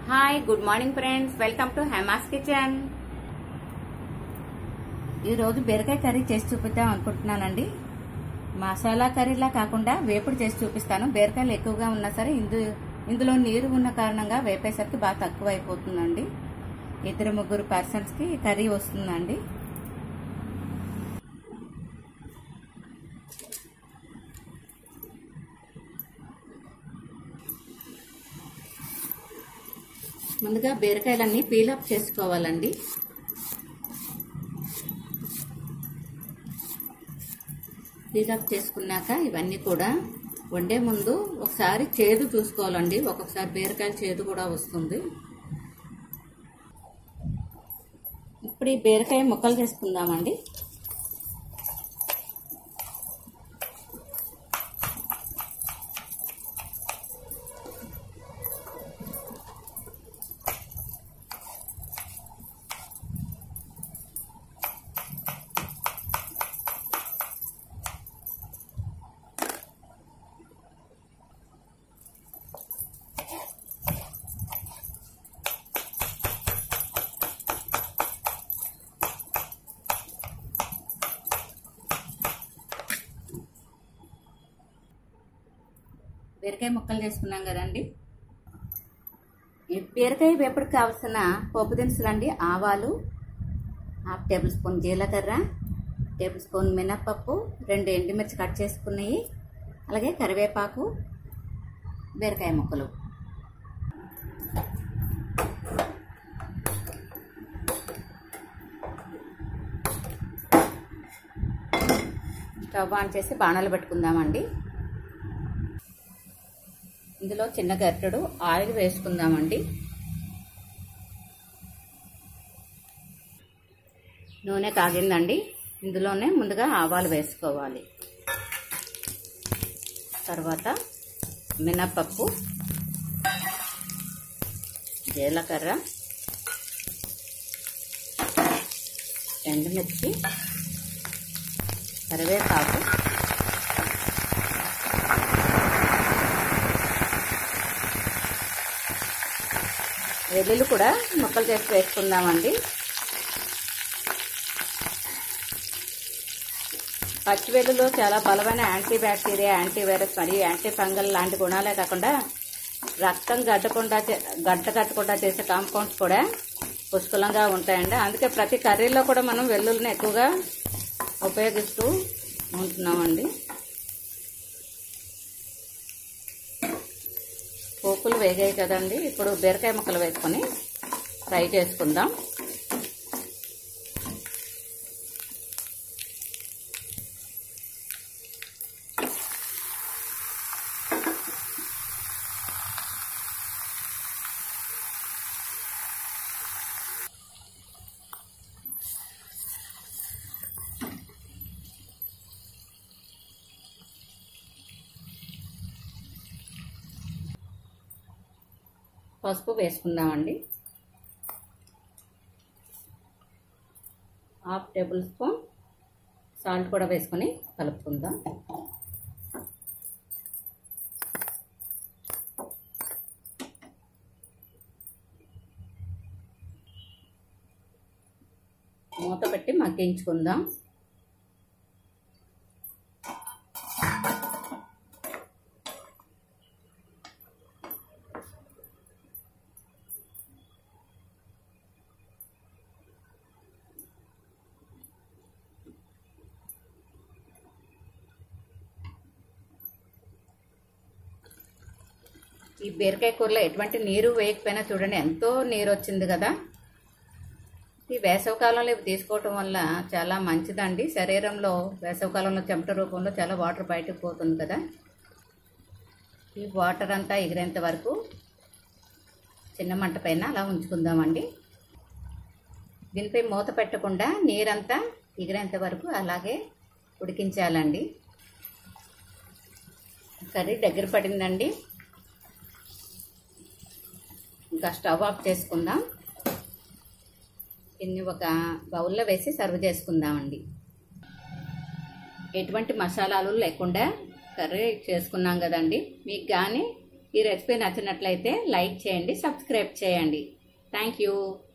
hi good morning friends welcome to Hema's kitchen ఈరోజు బీరకాయ curry చేసి చూపిద్దాం అనుకుంటున్నానండి మసాలా కర్రీలా కాకుండా వేపుడు చేసి చూపిస్తాను బీరకాయలు ఎక్కువగా ఉన్నా సరే ఇందు ఇందులో నీరు ఉన్న కారణంగా వేపేసరికి బాగా తక్కువ అయిపోతుందండి ఇద్దరు ముగ్గురు పర్సన్స్కి కర్రీ వస్తుందండి ముందుగా బీరకాయలన్నీ పీలప్ చేసుకోవాలండి పీలప్ చేసుకున్నాక ఇవన్నీ కూడా వండే ముందు ఒకసారి చేదు చూసుకోవాలండి ఒక్కొక్కసారి బీరకాయల చేదు కూడా వస్తుంది ఇప్పుడు ఈ బీరకాయ ముక్కలు చేసుకుందామండి బీరకాయ ముక్కలు చేసుకున్నాం కదండి ఈ బీరకాయ వేపుడికి కావాల్సిన పప్పు దినుసులు అండి ఆవాలు హాఫ్ టేబుల్ స్పూన్ జీలకర్ర టేబుల్ స్పూన్ మినప్పప్పు రెండు ఎండుమిర్చి కట్ చేసుకున్నాయి అలాగే కరివేపాకు బీరకాయ ముక్కలు స్టవ్ ఆన్ చేసి బాణాలు పెట్టుకుందామండి ఇందులో చిన్న గరిటెడు ఆయిల్ వేసుకుందామండి నూనె కాగిందండి ఇందులోనే ముందుగా ఆవాలు వేసుకోవాలి తర్వాత మినపప్పు జీలకర్ర ఎండుమిర్చి కరివేపాకు వెల్లుల్లి కూడా ముక్కలు చేసి వేసుకుందామండి పచ్చి వెల్లులో చాలా బలమైన యాంటీ బ్యాక్టీరియా యాంటీ వైరస్ మరియు యాంటీ ఫంగల్ లాంటి గుణాలే కాకుండా రక్తం గడ్డకుండా గడ్డ కట్టకుండా చేసే కాంపౌండ్స్ కూడా పుష్కలంగా ఉంటాయండి అందుకే ప్రతి కర్రీలో కూడా మనం వెల్లుల్లిని ఎక్కువగా ఉపయోగిస్తూ ఉంటున్నామండి పోపులు వేగాయి కదండి ఇప్పుడు బీరకాయ ముక్కలు వేసుకొని ఫ్రై చేసుకుందాం పసుపు వేసుకుందామండి హాఫ్ టేబుల్ స్పూన్ సాల్ట్ కూడా వేసుకొని కలుపుకుందాం మూత పెట్టి మగ్గించుకుందాం ఈ బీరకాయ కూరలో ఎటువంటి నీరు వేయకపోయినా చూడండి ఎంతో నీరు వచ్చింది కదా ఈ వేసవకాలంలో ఇవి తీసుకోవటం వల్ల చాలా మంచిదండి శరీరంలో వేసవకాలంలో చెమట రూపంలో చాలా వాటర్ బయటకు పోతుంది కదా ఈ వాటర్ అంతా ఎగిరేంత వరకు చిన్న మంట పైన అలా ఉంచుకుందామండి దీనిపై మూత పెట్టకుండా నీరంతా ఎగిరేంత వరకు అలాగే ఉడికించాలండి కర్రీ దగ్గర పడిందండి ఇంకా స్టవ్ ఆఫ్ చేసుకుందాం దీన్ని ఒక బౌల్లో వేసి సర్వ్ చేసుకుందామండి ఎటువంటి మసాలాలు లేకుండా కర్రీ చేసుకున్నాం కదండి మీకు కానీ ఈ రెసిపీ నచ్చినట్లయితే లైక్ చేయండి సబ్స్క్రైబ్ చేయండి థ్యాంక్ యూ